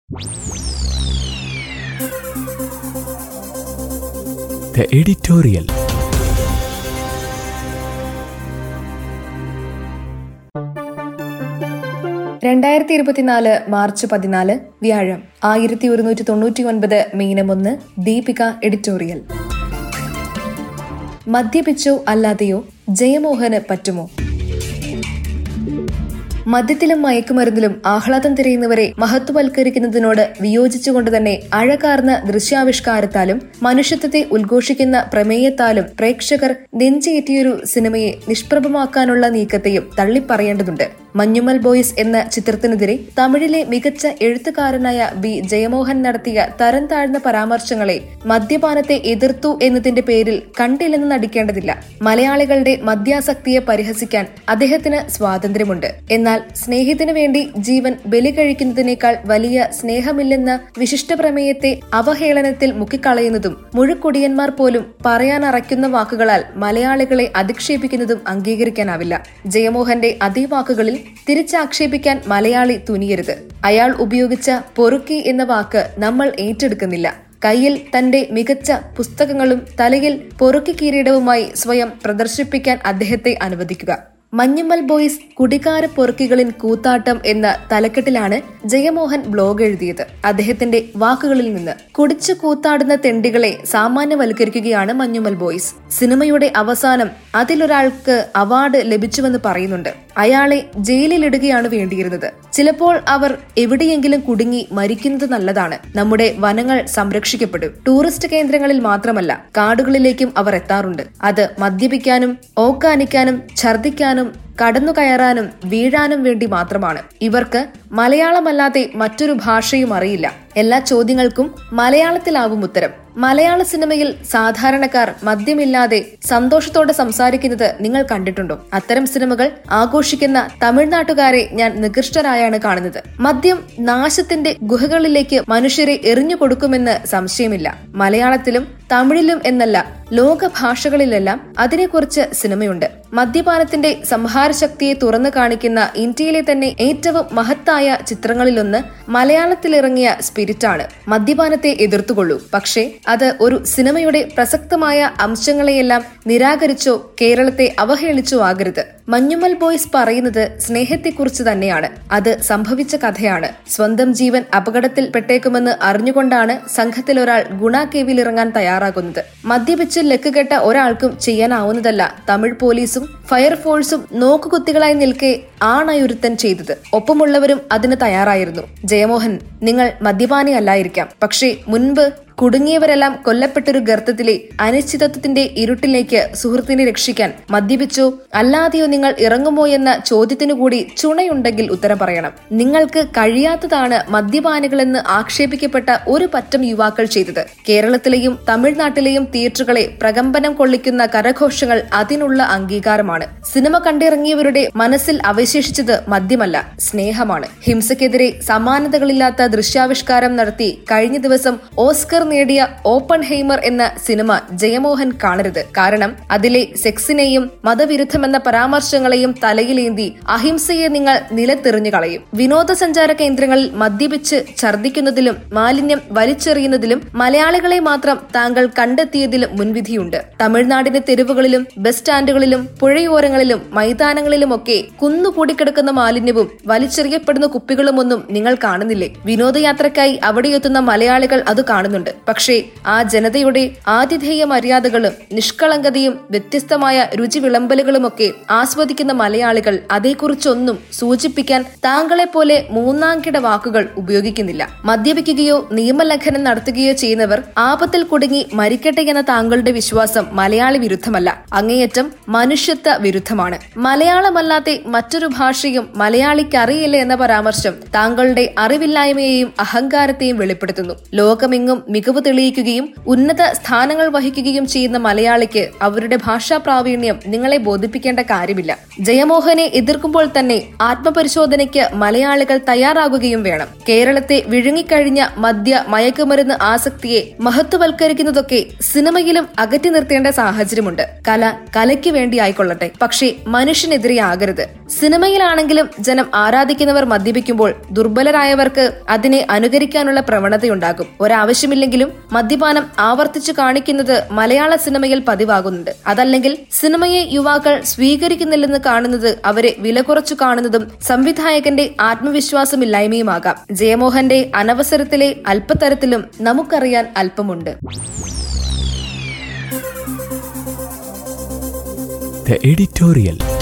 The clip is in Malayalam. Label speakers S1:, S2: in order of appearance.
S1: The editorial.
S2: രണ്ടായിരത്തി ഇരുപത്തിനാല് മാർച്ച് പതിനാല് വ്യാഴം ആയിരത്തി ഒരുന്നൂറ്റി തൊണ്ണൂറ്റി ഒൻപത് മീനം ഒന്ന് ദീപിക എഡിറ്റോറിയൽ മദ്യപിച്ചോ അല്ലാതെയോ ജയമോഹന് പറ്റുമോ മദ്യത്തിലും മയക്കുമരുന്നിലും ആഹ്ലാദം തിരയുന്നവരെ മഹത്വവൽക്കരിക്കുന്നതിനോട് വിയോജിച്ചുകൊണ്ട് തന്നെ അഴകാർന്ന ദൃശ്യാവിഷ്കാരത്താലും മനുഷ്യത്വത്തെ ഉദ്ഘോഷിക്കുന്ന പ്രമേയത്താലും പ്രേക്ഷകർ നെഞ്ചേറ്റിയൊരു സിനിമയെ നിഷ്പ്രഭമാക്കാനുള്ള നീക്കത്തെയും തള്ളിപ്പറയേണ്ടതുണ്ട് മഞ്ഞുമൽ ബോയ്സ് എന്ന ചിത്രത്തിനെതിരെ തമിഴിലെ മികച്ച എഴുത്തുകാരനായ ബി ജയമോഹൻ നടത്തിയ തരം താഴ്ന്ന പരാമർശങ്ങളെ മദ്യപാനത്തെ എതിർത്തു എന്നതിന്റെ പേരിൽ കണ്ടില്ലെന്ന് നടിക്കേണ്ടതില്ല മലയാളികളുടെ മദ്യാസക്തിയെ പരിഹസിക്കാൻ അദ്ദേഹത്തിന് സ്വാതന്ത്ര്യമുണ്ട് എന്നാൽ സ്നേഹത്തിനു വേണ്ടി ജീവൻ ബലി കഴിക്കുന്നതിനേക്കാൾ വലിയ സ്നേഹമില്ലെന്ന വിശിഷ്ട പ്രമേയത്തെ അവഹേളനത്തിൽ മുക്കിക്കളയുന്നതും മുഴുക്കുടിയന്മാർ പോലും പറയാനറയ്ക്കുന്ന വാക്കുകളാൽ മലയാളികളെ അധിക്ഷേപിക്കുന്നതും അംഗീകരിക്കാനാവില്ല ജയമോഹന്റെ അതേ വാക്കുകളിൽ തിരിച്ചാക്ഷേപിക്കാൻ മലയാളി തുനിയരുത് അയാൾ ഉപയോഗിച്ച പൊറുക്കി എന്ന വാക്ക് നമ്മൾ ഏറ്റെടുക്കുന്നില്ല കയ്യിൽ തന്റെ മികച്ച പുസ്തകങ്ങളും തലയിൽ പൊറുക്കി കിരീടവുമായി സ്വയം പ്രദർശിപ്പിക്കാൻ അദ്ദേഹത്തെ അനുവദിക്കുക മഞ്ഞുമ്മൽ ബോയ്സ് കുടികാര പൊറുക്കികളിൻ കൂത്താട്ടം എന്ന തലക്കെട്ടിലാണ് ജയമോഹൻ ബ്ലോഗ് എഴുതിയത് അദ്ദേഹത്തിന്റെ വാക്കുകളിൽ നിന്ന് കുടിച്ചു കൂത്താടുന്ന തെണ്ടികളെ സാമാന്യവൽക്കരിക്കുകയാണ് മഞ്ഞുമ്മൽ ബോയ്സ് സിനിമയുടെ അവസാനം അതിലൊരാൾക്ക് അവാർഡ് ലഭിച്ചുവെന്ന് പറയുന്നുണ്ട് അയാളെ ജയിലിലിടുകയാണ് വേണ്ടിയിരുന്നത് ചിലപ്പോൾ അവർ എവിടെയെങ്കിലും കുടുങ്ങി മരിക്കുന്നത് നല്ലതാണ് നമ്മുടെ വനങ്ങൾ സംരക്ഷിക്കപ്പെടും ടൂറിസ്റ്റ് കേന്ദ്രങ്ങളിൽ മാത്രമല്ല കാടുകളിലേക്കും അവർ എത്താറുണ്ട് അത് മദ്യപിക്കാനും ഓക്കാനിക്കാനും ഛർദിക്കാനും കടന്നു കയറാനും വീഴാനും വേണ്ടി മാത്രമാണ് ഇവർക്ക് മലയാളമല്ലാതെ മറ്റൊരു ഭാഷയും അറിയില്ല എല്ലാ ചോദ്യങ്ങൾക്കും മലയാളത്തിലാവും ഉത്തരം മലയാള സിനിമയിൽ സാധാരണക്കാർ മദ്യമില്ലാതെ സന്തോഷത്തോടെ സംസാരിക്കുന്നത് നിങ്ങൾ കണ്ടിട്ടുണ്ടോ അത്തരം സിനിമകൾ ആഘോഷിക്കുന്ന തമിഴ്നാട്ടുകാരെ ഞാൻ നികൃഷ്ടരായാണ് കാണുന്നത് മദ്യം നാശത്തിന്റെ ഗുഹകളിലേക്ക് മനുഷ്യരെ എറിഞ്ഞു കൊടുക്കുമെന്ന് സംശയമില്ല മലയാളത്തിലും തമിഴിലും എന്നല്ല ലോക ഭാഷകളിലെല്ലാം അതിനെക്കുറിച്ച് സിനിമയുണ്ട് മദ്യപാനത്തിന്റെ സംഹാരശക്തിയെ തുറന്നു കാണിക്കുന്ന ഇന്ത്യയിലെ തന്നെ ഏറ്റവും മഹത്തായ ചിത്രങ്ങളിലൊന്ന് മലയാളത്തിലിറങ്ങിയ സ്പിരിറ്റാണ് മദ്യപാനത്തെ എതിർത്തുകൊള്ളൂ പക്ഷേ അത് ഒരു സിനിമയുടെ പ്രസക്തമായ അംശങ്ങളെയെല്ലാം നിരാകരിച്ചോ കേരളത്തെ അവഹേളിച്ചോ ആകരുത് മഞ്ഞുമൽ ബോയ്സ് പറയുന്നത് സ്നേഹത്തെക്കുറിച്ച് തന്നെയാണ് അത് സംഭവിച്ച കഥയാണ് സ്വന്തം ജീവൻ അപകടത്തിൽ പെട്ടേക്കുമെന്ന് അറിഞ്ഞുകൊണ്ടാണ് സംഘത്തിലൊരാൾ ഗുണ കേവിലിറങ്ങാൻ തയ്യാറാകുന്നത് മദ്യപിച്ച് ലക്കുകെട്ട ഒരാൾക്കും ചെയ്യാനാവുന്നതല്ല തമിഴ് പോലീസും ഫയർഫോഴ്സും നോക്കുകുത്തികളായി നിൽക്കെ ആണയൊരുത്തൻ ചെയ്തത് ഒപ്പമുള്ളവരും അതിന് തയ്യാറായിരുന്നു ജയമോഹൻ നിങ്ങൾ മദ്യപാനിയല്ലായിരിക്കാം പക്ഷേ മുൻപ് കുടുങ്ങിയവരെല്ലാം കൊല്ലപ്പെട്ടൊരു ഗർത്തത്തിലെ അനിശ്ചിതത്വത്തിന്റെ ഇരുട്ടിലേക്ക് സുഹൃത്തിനെ രക്ഷിക്കാൻ മദ്യപിച്ചോ അല്ലാതെയോ നിങ്ങൾ ഇറങ്ങുമോ എന്ന ചോദ്യത്തിനു കൂടി ചുണയുണ്ടെങ്കിൽ ഉത്തരം പറയണം നിങ്ങൾക്ക് കഴിയാത്തതാണ് മദ്യപാനികളെന്ന് ആക്ഷേപിക്കപ്പെട്ട ഒരു പറ്റം യുവാക്കൾ ചെയ്തത് കേരളത്തിലെയും തമിഴ്നാട്ടിലെയും തിയേറ്ററുകളെ പ്രകമ്പനം കൊള്ളിക്കുന്ന കരഘോഷങ്ങൾ അതിനുള്ള അംഗീകാരമാണ് സിനിമ കണ്ടിറങ്ങിയവരുടെ മനസ്സിൽ അവശേഷിച്ചത് മദ്യമല്ല സ്നേഹമാണ് ഹിംസയ്ക്കെതിരെ സമാനതകളില്ലാത്ത ദൃശ്യാവിഷ്കാരം നടത്തി കഴിഞ്ഞ ദിവസം ഓസ്കർ നേടിയ ഓപ്പൺ ഹെയ്മർ എന്ന സിനിമ ജയമോഹൻ കാണരുത് കാരണം അതിലെ സെക്സിനെയും മതവിരുദ്ധമെന്ന പരാമർശങ്ങളെയും തലയിലേന്തി അഹിംസയെ നിങ്ങൾ നിലത്തെറിഞ്ഞു കളയും വിനോദസഞ്ചാര കേന്ദ്രങ്ങളിൽ മദ്യപിച്ച് ഛർദ്ദിക്കുന്നതിലും മാലിന്യം വലിച്ചെറിയുന്നതിലും മലയാളികളെ മാത്രം താങ്കൾ കണ്ടെത്തിയതിലും മുൻവിധിയുണ്ട് തമിഴ്നാടിന്റെ തെരുവുകളിലും ബസ് സ്റ്റാൻഡുകളിലും പുഴയോരങ്ങളിലും മൈതാനങ്ങളിലുമൊക്കെ കുന്നുകൂടിക്കിടക്കുന്ന മാലിന്യവും വലിച്ചെറിയപ്പെടുന്ന കുപ്പികളുമൊന്നും നിങ്ങൾ കാണുന്നില്ലേ വിനോദയാത്രയ്ക്കായി അവിടെയെത്തുന്ന മലയാളികൾ അത് കാണുന്നുണ്ട് പക്ഷേ ആ ജനതയുടെ ആതിഥേയ മര്യാദകളും നിഷ്കളങ്കതയും വ്യത്യസ്തമായ രുചി വിളമ്പലുകളുമൊക്കെ ആസ്വദിക്കുന്ന മലയാളികൾ അതേക്കുറിച്ചൊന്നും സൂചിപ്പിക്കാൻ താങ്കളെ പോലെ മൂന്നാംകിട വാക്കുകൾ ഉപയോഗിക്കുന്നില്ല മദ്യപിക്കുകയോ നിയമലംഘനം നടത്തുകയോ ചെയ്യുന്നവർ ആപത്തിൽ കുടുങ്ങി മരിക്കട്ടെ എന്ന താങ്കളുടെ വിശ്വാസം മലയാളി വിരുദ്ധമല്ല അങ്ങേയറ്റം മനുഷ്യത്വ വിരുദ്ധമാണ് മലയാളമല്ലാത്ത മറ്റൊരു ഭാഷയും മലയാളിക്ക് അറിയില്ല എന്ന പരാമർശം താങ്കളുടെ അറിവില്ലായ്മയെയും അഹങ്കാരത്തെയും വെളിപ്പെടുത്തുന്നു ലോകമെങ്ങും മികച്ച മികവ് തെളിയിക്കുകയും ഉന്നത സ്ഥാനങ്ങൾ വഹിക്കുകയും ചെയ്യുന്ന മലയാളിക്ക് അവരുടെ ഭാഷാ പ്രാവീണ്യം നിങ്ങളെ ബോധിപ്പിക്കേണ്ട കാര്യമില്ല ജയമോഹനെ എതിർക്കുമ്പോൾ തന്നെ ആത്മപരിശോധനയ്ക്ക് മലയാളികൾ തയ്യാറാകുകയും വേണം കേരളത്തെ വിഴുങ്ങിക്കഴിഞ്ഞ മദ്യ മയക്കുമരുന്ന് ആസക്തിയെ മഹത്വവൽക്കരിക്കുന്നതൊക്കെ സിനിമയിലും അകറ്റി നിർത്തേണ്ട സാഹചര്യമുണ്ട് കല കലയ്ക്ക് വേണ്ടി ആയിക്കൊള്ളട്ടെ പക്ഷേ മനുഷ്യനെതിരെ ആകരുത് സിനിമയിലാണെങ്കിലും ജനം ആരാധിക്കുന്നവർ മദ്യപിക്കുമ്പോൾ ദുർബലരായവർക്ക് അതിനെ അനുകരിക്കാനുള്ള പ്രവണതയുണ്ടാകും ഒരാവശ്യമില്ലെങ്കിലും മദ്യപാനം ആവർത്തിച്ചു കാണിക്കുന്നത് മലയാള സിനിമയിൽ പതിവാകുന്നുണ്ട് അതല്ലെങ്കിൽ സിനിമയെ യുവാക്കൾ സ്വീകരിക്കുന്നില്ലെന്ന് കാണുന്നത് അവരെ വില കുറച്ചു കാണുന്നതും സംവിധായകന്റെ ആത്മവിശ്വാസമില്ലായ്മയുമാകാം ജയമോഹന്റെ അനവസരത്തിലെ അല്പതരത്തിലും നമുക്കറിയാൻ അല്പമുണ്ട്
S1: The editorial.